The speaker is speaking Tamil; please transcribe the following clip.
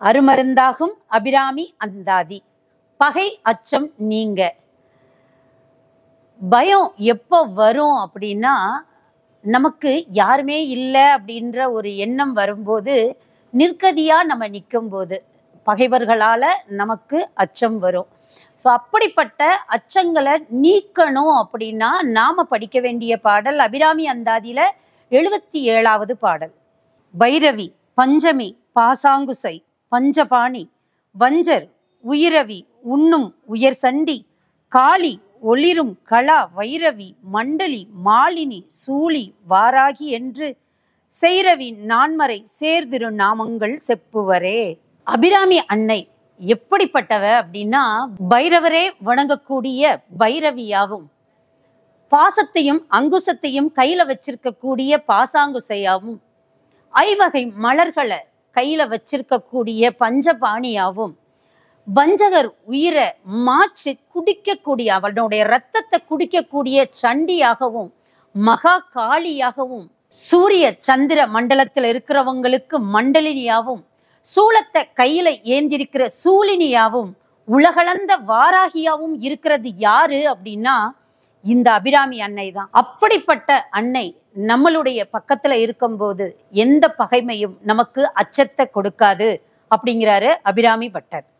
அருமருந்தாகும் அபிராமி அந்தாதி பகை அச்சம் நீங்க பயம் எப்போ வரும் அப்படின்னா நமக்கு யாருமே இல்லை அப்படின்ற ஒரு எண்ணம் வரும்போது நிற்கதியா நம்ம நிற்கும்போது பகைவர்களால நமக்கு அச்சம் வரும் ஸோ அப்படிப்பட்ட அச்சங்களை நீக்கணும் அப்படின்னா நாம படிக்க வேண்டிய பாடல் அபிராமி அந்தாதியில எழுபத்தி ஏழாவது பாடல் பைரவி பஞ்சமி பாசாங்குசை பஞ்சபாணி வஞ்சர் உயிரவி உண்ணும் உயர் சண்டி காளி ஒளிரும் களா வைரவி மண்டலி மாலினி சூளி வாராகி என்று செய்ரவி நான்மறை சேர்திரு நாமங்கள் செப்புவரே அபிராமி அன்னை எப்படிப்பட்டவ அப்படின்னா பைரவரே வணங்கக்கூடிய பைரவியாகும் பாசத்தையும் அங்குசத்தையும் கையில வச்சிருக்கக்கூடிய பாசாங்குசையாவும் ஐவகை மலர்களை கையில வச்சிருக்கக்கூடிய பஞ்சபாணியாவும் வஞ்சகர் உயிரை மாற்றி குடிக்கக்கூடிய அவனுடைய ரத்தத்தை குடிக்கக்கூடிய சண்டியாகவும் மகா காளியாகவும் சூரிய சந்திர மண்டலத்தில் இருக்கிறவங்களுக்கு மண்டலினியாவும் சூலத்தை கையில ஏந்திருக்கிற சூலினியாவும் உலகளந்த வாராகியாவும் இருக்கிறது யாரு அப்படின்னா இந்த அபிராமி அன்னை தான் அப்படிப்பட்ட அன்னை நம்மளுடைய பக்கத்துல இருக்கும்போது எந்த பகைமையும் நமக்கு அச்சத்தை கொடுக்காது அப்படிங்கிறாரு அபிராமி பட்டர்